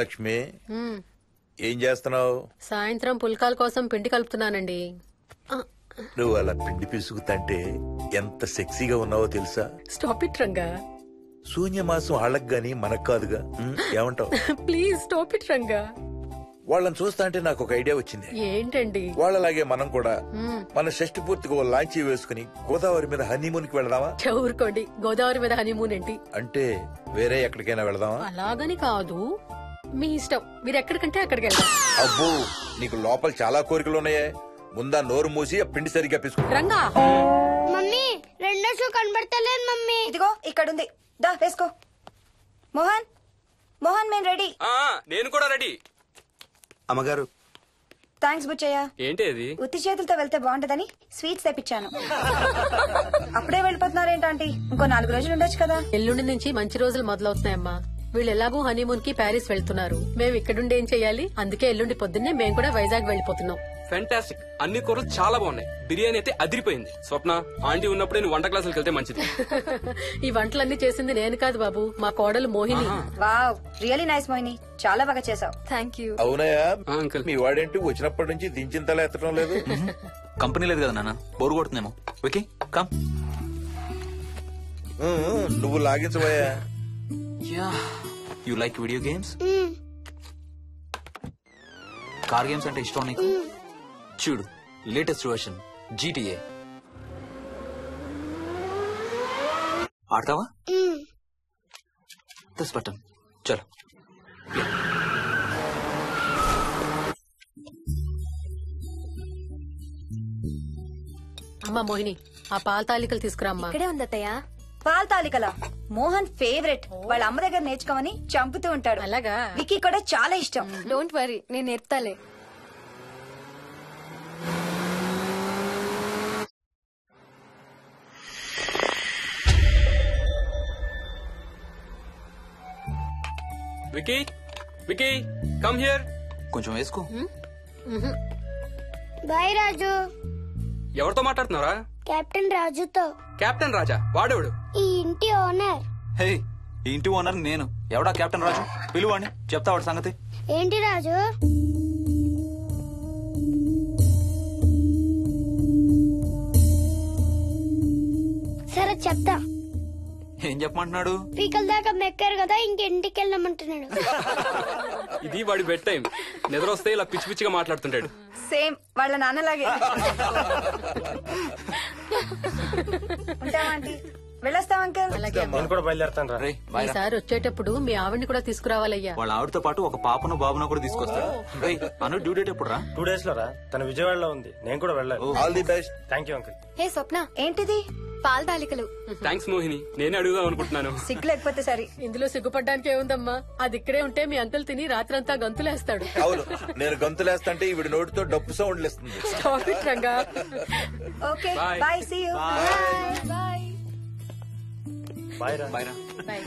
లక్ష్మి మ్మ్. ఏం చేస్తున్నావు సాయంత్రం పుల్కాల కోసం పిండి కలుపుతున్నానండి ఆ, నువ్వు అలా పిండి పిసుకుతంటే ఎంత సెక్సీగా ఉన్నావో తెలుసా స్టాప్ ఇట్ రంగా శూన్యమాసం వాళ్ళకి గాని మనకు కాదుగా ఉమ్, ఏమంటావు ప్లీజ్ స్టాప్ ఇట్ రంగా వాళ్ళని చూస్తా అంటే నాకు ఒక ఐడియా వచ్చింది ఏంటండి వాళ్ళలాగే మనం కూడా మ్మ్. మన షష్టి పూర్తిగా ఓ లాంచీ వేసుకుని గోదావరి మీద హనీమూన్ కి వెళదామా ఛ, ఊరుకోండి గోదావరి మీద హనీమూన్ ఏంటి అంటే వేరే ఎక్కడికైనా వెళదామా అలాగని కాదు మీ ఇష్టం మీరు ఎక్కడికంటే అక్కడికి వెళ్దాం అబ్బో నీకు లోపల చాలా కోరికలు ఉన్నాయే ముందా నోరు మూసి ఆ పిండి సరిగ్గా పిసుకు రంగా మమ్మీ రెండో షూ కనబడతలేదు మమ్మీ ఇదిగో ఇక్కడుంది దా వేసుకో మోహన్ మోహన్ మేము రెడీ ఆ, నేను కూడా రెడీ అమ్మగారు థ్యాంక్స్ బుచ్చయ్య ఏంటి అది ఉత్తి చేతులతో వెళ్తే బాగుంటదని స్వీట్స్ తెప్పించాను అప్పుడే వెళ్ళిపోతున్నారేంటంటీ ఇంకో నాలుగు రోజులు ఉండొచ్చు కదా ఎల్లుండి నుంచి మంచి రోజులు మొదలవుతున్నాయమ్మా వీళ్ళు ఎలాగూ హనీమూన్ కి ప్యారిస్ వెళ్తున్నారు మేము ఇక్కడుండి ఏం చెయ్యాలి అందుకే ఎల్లుండి పొద్దున్నే మేము కూడా వైజాగ్ వెళ్ళిపోతున్నాం ఫెంటాస్టిక్ అన్ని కూరలు చాలా బాగున్నాయి బిర్యానీ అయితే అదిరిపోయింది స్వప్న ఆంటీ ఉన్నప్పుడే నువ్వు వంట క్లాసులకు వెళ్తే మంచిది ఈ వంటలన్నీ చేసింది నేను కాదు బాబు మా కోడలు Mohini wow really nice Mohini చాలా బాగా చేసావు థ్యాంక్ యూ అవునయ్యా ఆ, అంకుల్ మీ వాడేంటి వచ్చినప్పటి నుంచి దించింతలా ఎత్తడం లేదు కంపెనీ లేదు కదా నాన్న బోరు కొడుతుందేమో ఓకే కమ్ ఉమ్, నువ్వు లాగించబోయా yeah you like video games car games అంటే ఇష్టం నీకు చూడు లేటెస్ట్ వర్షన్ జీటీఏ ఆడతావా దస్ బటన్ చలో అమ్మా మోహిని ఆ పాల తాలికలు తీసుకురామ్మా ఇక్కడే ఉందత్తయ్య పాల తాలికల మోహన్ ఫేవరెట్ వాళ్ళ అమ్మ దగ్గర నేర్చుకోమని చంపుతూ ఉంటాడు అలాగా వికీ కూడా చాలా ఇష్టం డోంట్ వరీ నేను నేర్పుతాలే వికీ వికీ కమ్ హియర్ కొంచెం వేసుకో బాయ్ రాజు ఎవరితో మాట్లాడుతున్నారా కెప్టెన్ రాజుతో కెప్టెన్ రాజా వాడేవాడు ఈ ఇంటి ఓనర్ హే ఈ ఇంటి ఓనర్ నేను ఎవడా కెప్టెన్ రాజు పిలువాడిని చెప్తా వాడి సంగతి ఏంటి రాజు సరే చెప్తా ఏం చెప్పమంటున్నాడు పీకల దాకా మెక్కారు కదా ఇంకింటికి వెళ్ళమంటున్నాడు ఇది వాడి బెడ్ టైం నిద్ర వస్తే ఇలా పిచ్చి పిచ్చిగా మాట్లాడుతుంటాడు సేమ్ వాళ్ళ నాన్నలాగే ఉంటావా ఆంటీ వెళ్ళొస్తాం అంకల్ అలాగే అమ్మా. నేను కూడా బయలుదేరుతాను రా రే బాయ్ రా. ఈసారి వచ్చేటప్పుడు మీ ఆవిడ్ని కూడా తీసుకురావాలయ్యా వాళ్ళ ఆవిడతో పాటు ఒక పాపను బాబును కూడా తీసుకొస్తాడు రేయ్ అను డ్యూ డేట్ ఎప్పుడు రా టూ డేస్ లో రా తన విజయవాడలో ఉంది నేను కూడా వెళ్ళాలి all the best thank you uncle hey Swapna ఏంటిది పాల తాలికలు థ్యాంక్స్ మోహిని నేనే అడుగుదాం అనుకుంటున్నాను సిగ్గు లేకపోతే సరి ఇందులో సిగ్గుపడ్డానికి ఏముందమ్మా అది ఇక్కడే ఉంటే మీ అంకుల్ తిని రాత్రంతా గంతులేస్తాడు అవును నేను గంతులేస్తంటే ఈవిడ నోటితో డప్పు సౌండ్లు ఇస్తుంది stop it Ranga okay Bye. Bye see you bye bye రా బాయ్ రా బాయ్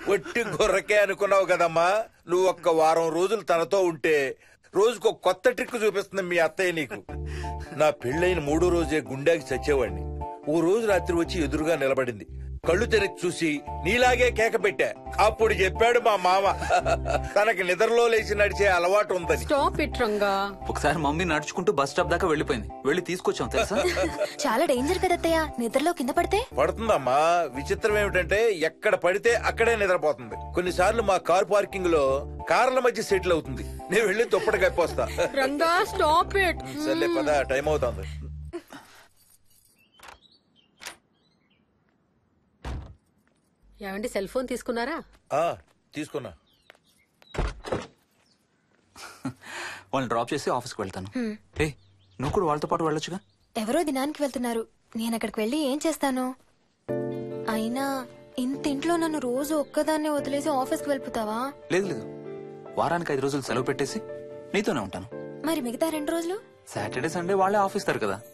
ఒట్టి గొర్రకే అనుకున్నావు కదమ్మా నువ్వు ఒక్క వారం రోజులు తనతో ఉంటే రోజుకో కొత్త ట్రిక్ చూపిస్తుంది మీ అత్తయ్య నీకు నా పెళ్ళైన మూడో రోజే గుండెకి చచ్చేవాడిని ఓ రోజు రాత్రి వచ్చి ఎదురుగా నిలబడింది కళ్ళు తెరిచి చూసి నీలాగే కేక పెట్టా అప్పుడు చెప్పాడు మా మామ తనకి నిద్రలో లేచి నడిచే అలవాటు ఉందని స్టాప్ ఇట్ రంగా ఒకసారి మమ్మీ నడుచుకుంటూ బస్ స్టాప్ దాకా వెళ్ళిపోయింది వెళ్ళి తీసుకొచ్చాం తెలుసా చాలా డేంజర్ కదా అత్తయ్య నిద్రలో కింద పడితే పడుతుందమ్మా విచిత్రం ఏమిటంటే ఎక్కడ పడితే అక్కడే నిద్రపోతుంది కొన్నిసార్లు మా కార్ పార్కింగ్ లో కార్ల మధ్య సెటిల్ అవుతుంది నేను వెళ్ళి దుప్పటి కప్పొస్తా రంగా స్టాప్ ఇట్ సర్లే పద టైం అవుతుంది ఏమండి సెల్ ఫోన్ తీసుకున్నారా ఆ తీసుకున్నా వాళ్ళని డ్రాప్ చేసి ఆఫీస్కి వెళ్తాను ఏ నువ్వు కూడా వాళ్ళతో పాటు వెళ్ళొచ్చుగా ఎవరో దినానికి వెళ్తున్నారు నేను అక్కడికి వెళ్ళి ఏం చేస్తాను అయినా ఇంత ఇంట్లో నన్ను రోజు ఒక్కదాన్నే వదిలేసి ఆఫీస్కి వెళ్ళిపోతావా లేదు లేదు వారానికి ఐదు రోజులు సెలవు పెట్టేసి నీతోనే ఉంటాను మరి మిగతా రెండు రోజులు సాటర్డే సండే వాళ్ళే ఆఫీస్ తరు కదా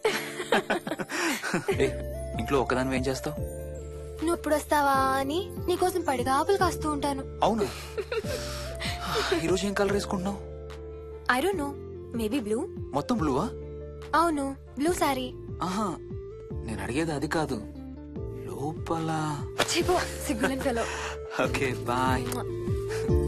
ఏ ఇంట్లో ఒక్కదాని ఏం చేస్తావు నువ్వు ఎప్పుడు వస్తావా అని నీకోసం పడిగాపులు కాస్తూ ఉంటాను అవును ఈరోజు ఏం కలర్ వేసుకుంటున్నావు I don't know maybe blue మొత్తం బ్లూవా అవును బ్లూ సారీ ఆహా నేను అడిగేది అది కాదు లోపల సిగ్గులని ఫెలో ఓకే బాయ్